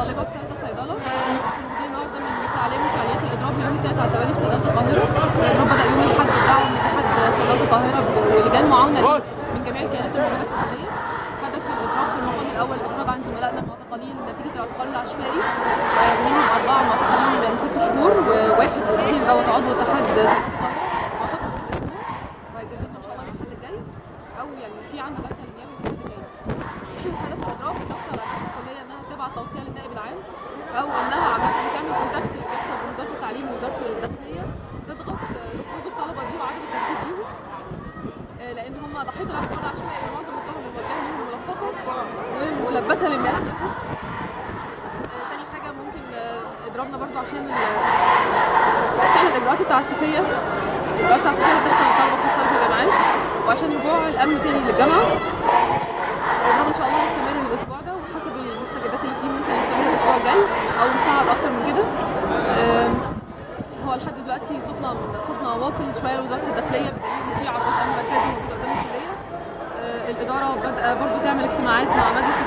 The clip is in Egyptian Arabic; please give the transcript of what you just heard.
طالبه في ثالثه صيدله موجودين النهارده من فعاليه من فعاليات الاضراب اليوم الثالث على التوالي في صيدله القاهره الاضراب بدا يوم الاحد بدعوه من اتحاد صيدله القاهره ب- ولجان معاونه ليه من جميع الكيانات الموجوده في الكليه هدف الاضراب في المقام الاول الافراج عن زملائنا المعتقلين نتيجه الاعتقال العشوائي آه، منهم اربعه معتقلين من ست شهور وواحد الاخير دوت عضو اتحاد صيدله القاهره اعتقد في اسبوع وهيجدد له ان شاء الله يوم الاحد الجاي او يعني في عنده جلسه للنيابه يوم الاحد الجاي هدف الاضراب الضغط على اداره الكليه انها تبعت توصيه للنائب العام او انها عامه تعمل كونتاكت اللي بيحصل بين وزاره التعليم ووزاره الداخليه تضغط آه، لخروج الطلبه دي وعدم التجديد ليهم آه، لان هم ضحيه الاعتقال العشوائي ومعظم التهم الموجهه لهم ملفقه وملبسه للمئات منهم. آه، تاني حاجه ممكن آه، اضرابنا برضو عشان ال- الاجراءات التعسفيه الاجراءات التعسفيه اللي بتحصل للطلبه في مختلف الجامعات وعشان رجوع الامن تاني للجامعه الاضراب ان شاء الله هيستمر الاسبوع ده وحسب المستجدات اللي فيه ممكن يستمر الاسبوع الجاي او نصعد اكتر من كده آم، هو لحد دلوقتي صوتنا صوتنا واصل شويه لوزاره الداخليه بدليل ان في عربات امن مركزي موجوده قدام الكليه آه، الاداره بدأ برضو تعمل اجتماعات مع مجلس